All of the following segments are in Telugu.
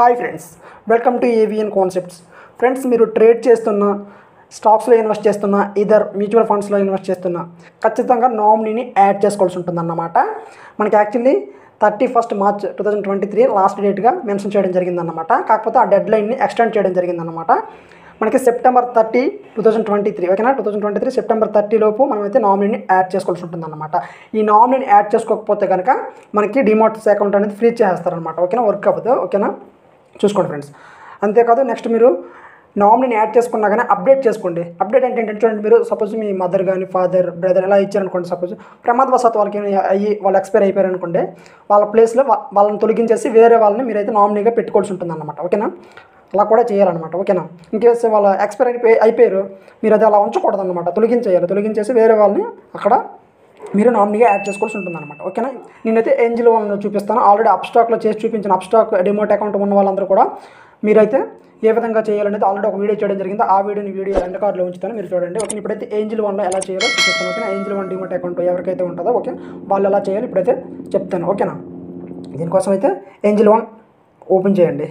hi friends welcome to AVN Concepts friends మీరు ట్రేడ్ చేస్తున్న స్టాక్స్లో ఇన్వెస్ట్ చేస్తున్న ఇదర్ మ్యూచువల్ ఫండ్స్లో ఇన్వెస్ట్ చేస్తున్న ఖచ్చితంగా నామినీని యాడ్ చేసుకోవాల్సి ఉంటుందన్నమాట మనకి actually thirty first March two thousand twenty three last డేట్గా మెన్షన్ చేయడం జరిగిందన్నమాట కాకపోతే ఆ డెడ్ లైన్ని ఎక్స్టెండ్ చేయడం జరిగిందన్నమాట మనకి September thirty two thousand twenty three ఓకేనా two thousand twenty three September thirty లోపు మనమైతే నామినీని యాడ్ చేసుకోవాల్సి ఉంటుందన్నమాట ఈ నామినీని యాడ్ చేసుకోకపోతే కనుక మనకి డిమోట్స్ అకౌంట్ అనేది ఫ్రీ చేస్తారనమాట ఓకేనా వర్క్ అవ్వదు ఓకేనా చూసుకోండి ఫ్రెండ్స్ అంతేకాదు నెక్స్ట్ మీరు నామినీని యాడ్ చేసుకున్నా కానీ అప్డేట్ చేసుకోండి అప్డేట్ అంటే ఏంటంటే చూడండి మీరు సపోజ్ మీ మదర్ కానీ ఫాదర్ బ్రదర్ ఎలా ఇచ్చారనుకోండి సపోజ్ ప్రమాదవశాత్తు వాళ్ళకి ఏమైనా అయ్యి వాళ్ళు ఎక్స్పైర్ అయిపోయారు అనుకోండి వాళ్ళ ప్లేస్లో వా- వాళ్ళని తొలగించేసి వేరే వాళ్ళని మీరైతే నామినీగా పెట్టుకోవాల్సి ఉంటుంది అనమాట ఓకేనా అలా కూడా చేయాలన్నమాట ఓకేనా ఇంకేస్ వాళ్ళ ఎక్స్పైర్ అయిపోయి అయిపోయారు మీరు అది అలా ఉంచకూడదు అనమాట తొలగించేయాలి తొలగించేసి వేరే వాళ్ళని అక్కడ మీరు నామినీగా యాడ్ చేసుకోవాల్సి ఉంటుంది అనమాట ఓకేనా నేనైతే ఏంజిల్ వాళ్ళని చూపిస్తాను ఆల్రెడీ అప్స్టాక్లో చేసి చూపించిన అప్స్టాక్ డిమోట్ అకౌంట్ ఉన్న వాళ్ళందరూ కూడా మీరైతే ఏ విధంగా చేయాలనేది ఆల్రెడీ ఒక వీడియో చేయడం జరిగింది ఆ వీడియోని వీడియో ఎండ్ కార్డులో ఉంచుతాను మీరు చూడండి ఓకే ఇప్పుడైతే ఏంజిల్ వన్లో ఎలా చేయాలో చూపిస్తాను ఓకేనా ఏంజిల్ వన్ డిమోట్ అకౌంట్ ఎవరికైతే ఉంటుందో ఓకే వాళ్ళు ఎలా చేయాలి ఇప్పుడైతే చెప్తాను ఓకేనా దీనికోసం అయితే ఏంజిల్ వన్ ఓపెన్ చేయండి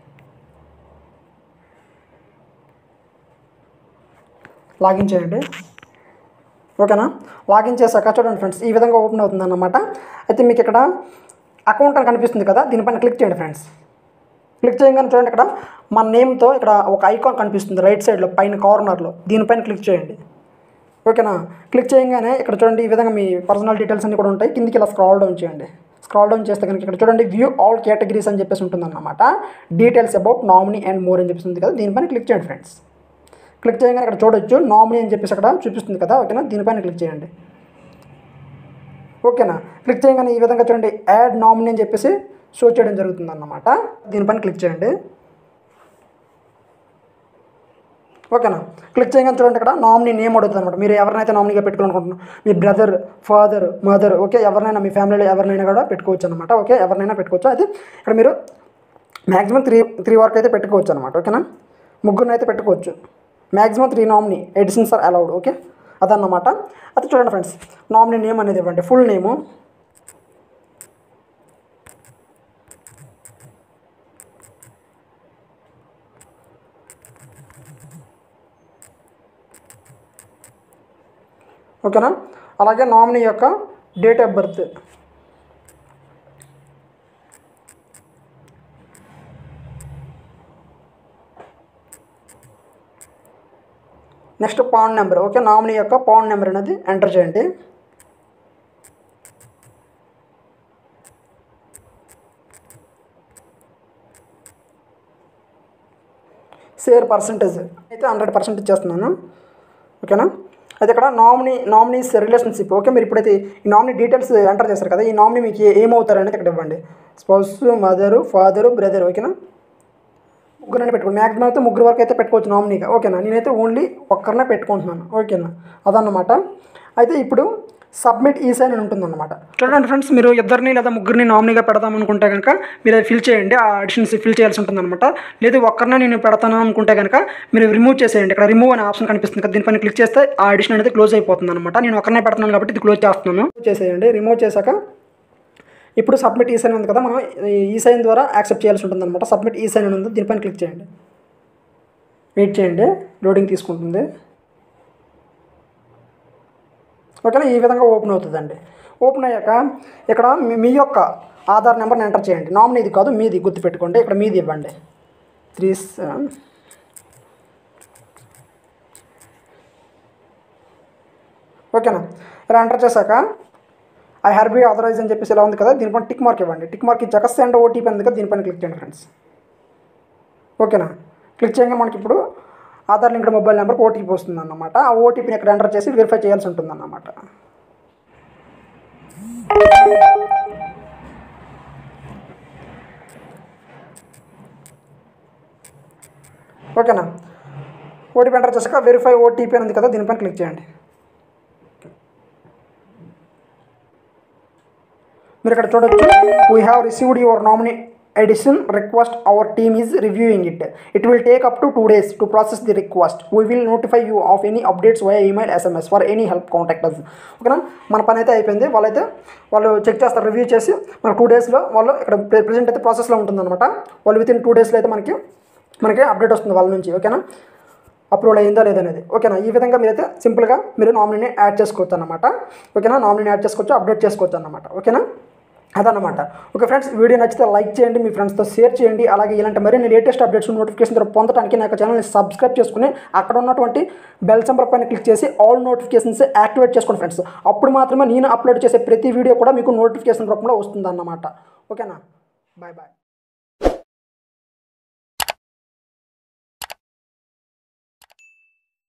లాగిన్ చేయండి ఓకేనా లాగిన్ చేశాక చూడండి ఫ్రెండ్స్ ఈ విధంగా ఓపెన్ అవుతుంది అన్నమాట అయితే మీకు ఇక్కడ అకౌంట్ అని కనిపిస్తుంది కదా దీనిపైన క్లిక్ చేయండి ఫ్రెండ్స్ క్లిక్ చేయగానే చూడండి ఇక్కడ మన నేమ్తో ఇక్కడ ఒక ఐకాన్ కనిపిస్తుంది రైట్ సైడ్లో పైన కార్నర్లో దీనిపైన క్లిక్ చేయండి ఓకేనా క్లిక్ చేయగానే ఇక్కడ చూడండి ఈ విధంగా మీ పర్సనల్ డీటెయిల్స్ అన్ని కూడా ఉంటాయి కిందికి ఇలా స్క్రాల్ డౌన్ చేయండి స్క్రాల్ డౌన్ చేస్తే కనుక ఇక్కడ చూడండి వ్యూ ఆల్ కేటగిరీస్ అని చెప్పేసి ఉంటుందన్నమాట details about nominee and more అని చెప్పేసి ఉంది కదా దీనిపైన క్లిక్ చేయండి ఫ్రెండ్స్ క్లిక్ చేయగానే ఇక్కడ చూడొచ్చు నామినీ అని చెప్పేసి అక్కడ చూపిస్తుంది కదా ఓకేనా దీనిపైన క్లిక్ చేయండి ఓకేనా క్లిక్ చేయగానే ఈ విధంగా చూడండి యాడ్ నామినీ అని చెప్పేసి షో చేయడం జరుగుతుంది అన్నమాట దీనిపైన క్లిక్ చేయండి ఓకేనా క్లిక్ చేయగానే చూడండి ఇక్కడ నామినీ నేమ్ అడుగుతుంది అనమాట మీరు ఎవరినైతే నామినీగా పెట్టుకోవాలనుకుంటున్నారు మీ బ్రదర్ ఫాదర్ మదర్ ఓకే ఎవరినైనా మీ ఫ్యామిలీలో ఎవరినైనా కూడా పెట్టుకోవచ్చు అనమాట ఓకే ఎవరినైనా పెట్టుకోవచ్చు అయితే ఇక్కడ మీరు మ్యాక్సిమం త్రీ త్రీ వరకు అయితే పెట్టుకోవచ్చు అనమాట ఓకేనా ముగ్గురిని అయితే పెట్టుకోవచ్చు maximum three nominee additions are allowed okay అదన్నమాట అయితే చూడండి ఫ్రెండ్స్ నామినీ నేమ్ అనేది ఇవ్వండి ఫుల్ నేము ఓకేనా అలాగే నామినీ యొక్క date of birth next PAN number okay nominee యొక్క పాన్ నెంబర్ అనేది ఎంటర్ చేయండి షేర్ పర్సంటేజ్ అయితే హండ్రెడ్ పర్సెంట్ ఇచ్చేస్తున్నాను ఓకేనా అయితే ఇక్కడ నామినీ నామినీస్ రిలేషన్షిప్ ఓకే మీరు ఇప్పుడైతే ఈ నామినీ డీటెయిల్స్ ఎంటర్ చేస్తారు కదా ఈ నామినీ మీకు ఏ- ఏమవుతారు అనేది ఇక్కడ ఇవ్వండి స్పౌస్ మదరు ఫాదరు బ్రదర్ ఓకేనా ముగ్గురైనా పెట్టుకోండి మ్యాక్సిమం అయితే ముగ్గురు వరకు అయితే పెట్టుకోవచ్చు నామినీగా ఓకేనా నేనైతే ఓన్లీ ఒక్కరినే పెట్టుకుంటున్నాను ఓకేనా అదన్నమాట అయితే ఇప్పుడు సబ్మిట్ ఈ సైన్ అని ఉంటుందన్నమాట చూడండి ఫ్రెండ్స్ మీరు ఇద్దరిని లేదా ముగ్గురిని నామినీగా పెడదాం అనుకుంటే కనుక మీరు అది ఫిల్ చేయండి ఆ అడిషన్స్ ఫిల్ చేయాల్సి ఉంటుందన్నమాట లేదు ఒక్కరినే నేను పెడతాను అనుకుంటే కనుక మీరు రిమూవ్ చేసేయండి ఇక్కడ రిమూవ్ అనే ఆప్షన్ కనిపిస్తుంది కదా దీనిపైన క్లిక్ చేస్తే ఆ అడిషన్ అనేది క్లోజ్ అయిపోతుంది అనమాట నేను ఒక్కరినే పెడుతున్నాను కాబట్టి ఇది క్లోజ్ చేస్తున్నాను చేసేయండి రిమూవ్ చేశాక ఇప్పుడు సబ్మిట్ ఈ సైన్ ఉంది కదా మనం ఈ సైన్ ద్వారా యాక్సెప్ట్ చేయాల్సి ఉంటుంది అనమాట సబ్మిట్ ఈ సైన్ అని ఉంది దీనిపైన క్లిక్ చేయండి వెయిట్ చేయండి లోడింగ్ తీసుకుంటుంది ఓకేనా ఈ విధంగా ఓపెన్ అవుతుందండి ఓపెన్ అయ్యాక ఇక్కడ మీ- మీ యొక్క ఆధార్ నెంబర్ని ఎంటర్ చేయండి నామినీది కాదు మీది గుర్తుపెట్టుకోండి ఇక్కడ మీది ఇవ్వండి త్రీ సెవెన్ ఓకేనా ఇలా ఎంటర్ చేశాక ఐ హర్బీ ఆథరైజ్ అని చెప్పేసి ఇలా ఉంది కదా దీనిపైన టిక్ మార్క్ ఇవ్వండి టిక్ మార్క్ ఇచ్చాక సెండ్ ఓటీపీ ఉంది కదా దీనిపైన క్లిక్ చేయండి ఫ్రెండ్స్ ఓకేనా క్లిక్ చేయగా మనకి ఇప్పుడు ఆధార్ లింక్డ్ మొబైల్ నెంబర్కి ఓటీపీ వస్తుంది అన్నమాట ఆ ఓటీపీని ఇక్కడ ఎంటర్ చేసి వెరిఫై చేయాల్సి ఉంటుంది అన్నమాట ఓకేనా ఓటీపీ ఎంటర్ చేశాక వెరిఫై ఓటీపీ అని ఉంది కదా దీనిపైన క్లిక్ చేయండి మీరు ఇక్కడ చూడొచ్చు we have received your nominee addition request our team is reviewing it it will take up to two days to process the request we will notify you of any updates via email SMS for any help contact us ఓకేనా మన పని అయితే అయిపోయింది వాళ్ళైతే వాళ్ళు చెక్ చేస్తారు రివ్యూ చేసి మనకు టూ డేస్లో వాళ్ళు ఇక్కడ ప్రెజెంట్ అయితే ప్రాసెస్లో ఉంటుందన్నమాట వాళ్ళు విత్ ఇన్ టూ డేస్లో అయితే మనకి మనకి అప్డేట్ వస్తుంది వాళ్ళ నుంచి ఓకేనా అప్రూవల్ అయిందా లేదనేది ఓకేనా ఈ విధంగా మీరైతే సింపుల్గా మీరు నామినీని యాడ్ చేసుకోవచ్చు అన్నమాట ఓకేనా నామినీని యాడ్ చేసుకోవచ్చు అప్డేట్ చేసుకోవచ్చు అన్నమాట ఓకేనా అదన్నమాట ఓకే ఫ్రెండ్స్ వీడియో నచ్చితే లైక్ చేయండి మీ ఫ్రెండ్స్తో షేర్ చేయండి అలాగే ఇలాంటి మరిన్ని లేటెస్ట్ అప్డేట్స్ నోటిఫికేషన్ ద్వారా పొందడానికి నా యొక్క ఛానల్ని సబ్స్క్రైబ్ చేసుకుని అక్కడ ఉన్నటువంటి బెల్ సంబర్ పైన క్లిక్ చేసి ఆల్ నోటిఫికేషన్స్ యాక్టివేట్ చేసుకోండి ఫ్రెండ్స్ అప్పుడు మాత్రమే నేను అప్లోడ్ చేసే ప్రతి వీడియో కూడా మీకు నోటిఫికేషన్ రూపంలో వస్తుందన్నమాట ఓకేనా బాయ్ బాయ్